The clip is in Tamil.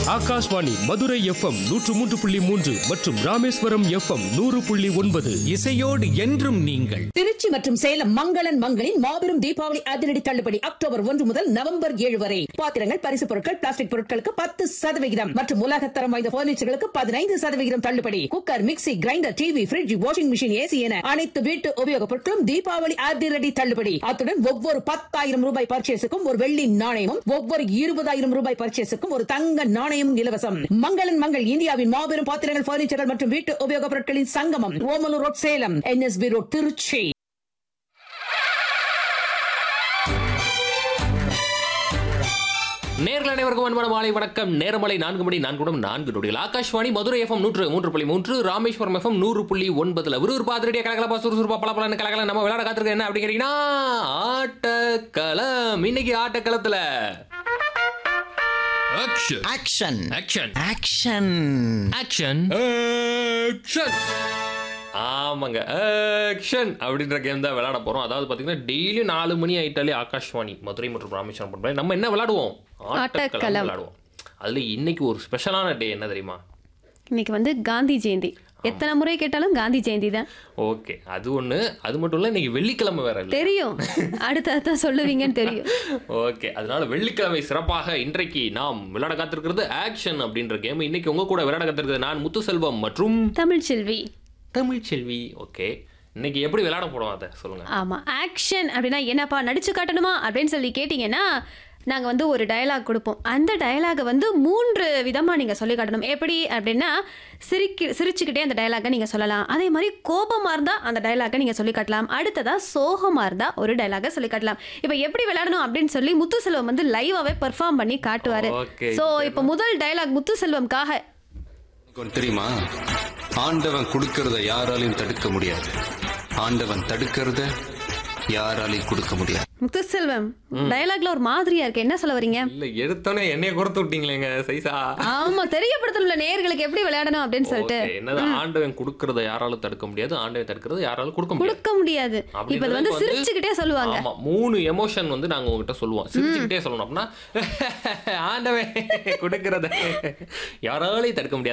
ஆகாஷ்வாணி மதுரை எஃப்எம் நூற்று மூன்று புள்ளி மூன்று மற்றும் ராமேஸ்வரம் எஃப்எம் நூறு புள்ளி ஒன்பது இசையோடு என்றும் நீங்கள் திருச்சி மற்றும் சேலம் மங்களன் மங்களின் மாபெரும் தீபாவளி அதிரடி தள்ளுபடி அக்டோபர் ஒன்று முதல் நவம்பர் ஏழு வரை பாத்திரங்கள் பரிசு பொருட்கள் பிளாஸ்டிக் பொருட்களுக்கு பத்து சதவிகிதம் மற்றும் உலகத்தரம் வாய்ந்த பர்னிச்சர்களுக்கு பதினைந்து சதவிகிதம் தள்ளுபடி cooker mixie grinder TV fridge washing machine AC என அனைத்து வீட்டு உபயோகப் பொருட்களும் தீபாவளி அதிரடி தள்ளுபடி அத்துடன் ஒவ்வொரு பத்தாயிரம் ரூபாய் பர்ச்சேஸுக்கும் ஒரு வெள்ளி நாணயமும் ஒவ்வொரு இருபதாயிரம் ரூபாய் பர்ச்சேஸுக்கும் ஒரு தங்க நாணயமும் இலவசம் மங்களன் மங்கள் இந்தியாவின் மாபெரும் பாத்திரங்கள் பர்னிச்சர்கள் மற்றும் வீட்டு உபயோகப் பொருட்களின் சங்கமம் Omalur road Salem NSP road Trichy நேர்கள் அனைவருக்கும் அன்பான மாலை வணக்கம் நேரமலை நான்கு மணி நான்கு மணி நான்கு நொடிகள் ஆகாஷ்வாணி மதுரை எஃப்எம் நூற்று மூன்று புள்ளி மூன்று ராமேஸ்வரம் எஃப்எம் நூறு புள்ளி ஒன்பதுல விறுவிறுப்பா அதிரடியா கலகலப்பா சுறுசுறுப்பா பளபளன்னு கலகல நம்ம விளையாட காத்திருக்க என்ன அப்படி கேட்டீங்கன்னா ஆட்டக்களம் இன்னைக்கு ஆட்டக்களத்துல action action action action action action ஆமாங்க ஆக்ஷன் அப்படின்ற கேம் தான் விளையாட போறோம் அதாவது பாத்தீங்கன்னா டெய்லி நாலு மணி ஆயிட்டாலே ஆகாஷ்வாணி மதுரை மற்றும் ராமேஸ்வரம் பண்பலை நம்ம என்ன விளையாடுவோம் ஆட்டக்களம். விளையாடுவோம் அதுல இன்னைக்கு ஒரு ஸ்பெஷலான டே என்ன தெரியுமா இன்னைக்கு வந்து காந்தி ஜெயந்தி எத்தனை முறை கேட்டாலும் காந்தி ஜெயந்தி தான் ஓகே அது ஒண்ணு அது மட்டும் இல்ல இன்னைக்கு வெள்ளிக்கிழமை வேற இல்ல தெரியும் அடுத்த சொல்லுவீங்கன்னு தெரியும் ஓகே அதனால வெள்ளிக்கிழமை சிறப்பாக இன்றைக்கு நாம் விளையாட காத்திருக்கிறது ஆக்ஷன் அப்படின்ற கேம் இன்னைக்கு உங்க கூட விளையாட காத்திருக்கிறது நான் முத்துசெல்வம் மற்றும் தமிழ் செல்வி தமிழ்ச்செல்வி ஓகே இன்னைக்கு எப்படி விளையாட போறோம் அதை சொல்லுங்க ஆமா ஆக்ஷன் அப்படின்னா என்னப்பா நடிச்சு காட்டணுமா அப்படின்னு சொல்லி கேட்டிங்கன்னா நாங்கள் வந்து ஒரு டயலாக் கொடுப்போம் அந்த டயலாகை வந்து மூன்று விதமாக நீங்கள் சொல்லி காட்டணும் எப்படி அப்படின்னா சிரிக்கி சிரிச்சுக்கிட்டே அந்த டயலாகை நீங்கள் சொல்லலாம் அதே மாதிரி கோபமாக இருந்தால் அந்த டயலாகை நீங்கள் சொல்லி காட்டலாம் அடுத்ததாக சோகமாக இருந்தால் ஒரு டயலாகை சொல்லி காட்டலாம் இப்போ எப்படி விளையாடணும் அப்படின்னு சொல்லி முத்துசெல்வம் வந்து லைவாகவே பெர்ஃபார்ம் பண்ணி காட்டுவார் Okay. ஸோ இப்போ முதல் டயலாக் முத்துசெல்வம்காக உனக்கு ஒண்ணு தெரியுமா ஆண்டவன் கொடுக்கறத யாராலையும் தடுக்க முடியாது ஆண்டவன் தடுக்கிறத யாராலையும் கொடுக்க முடியாது முத்துசெல்வம் டயலாக்ல ஒரு மாதிரியா இருக்கு என்ன சொல்ல வரீங்க இல்ல எடுத்தோன்னே என்னைய குறைத்து விட்டீங்களேங்க சைசா ஆமா தெரியப்படுத்தணும்ல நேயர்களுக்கு எப்படி விளையாடணும் அப்படின்னு சொல்லிட்டு ஓகே, என்னது ஆண்டவன் கொடுக்கறத யாராலும் தடுக்க முடியாது ஆண்டவன் தடுக்கறத யாராலும் கொடுக்க முடியாது கொடுக்க முடியாது இப்ப இது வந்து அப்படின்றதுக்கு சிரிச்சுக்கிட்டே சொல்லுவாங்க ஆமா மூணு எமோஷன் வந்து நாங்க உங்ககிட்ட சொல்லுவோம் சிரிச்சுக்கிட்டே சொல்லணும் அப்படின்னா ஆண்டவன் கொடுக்கறத யாராலையும் தடுக்க முடியாது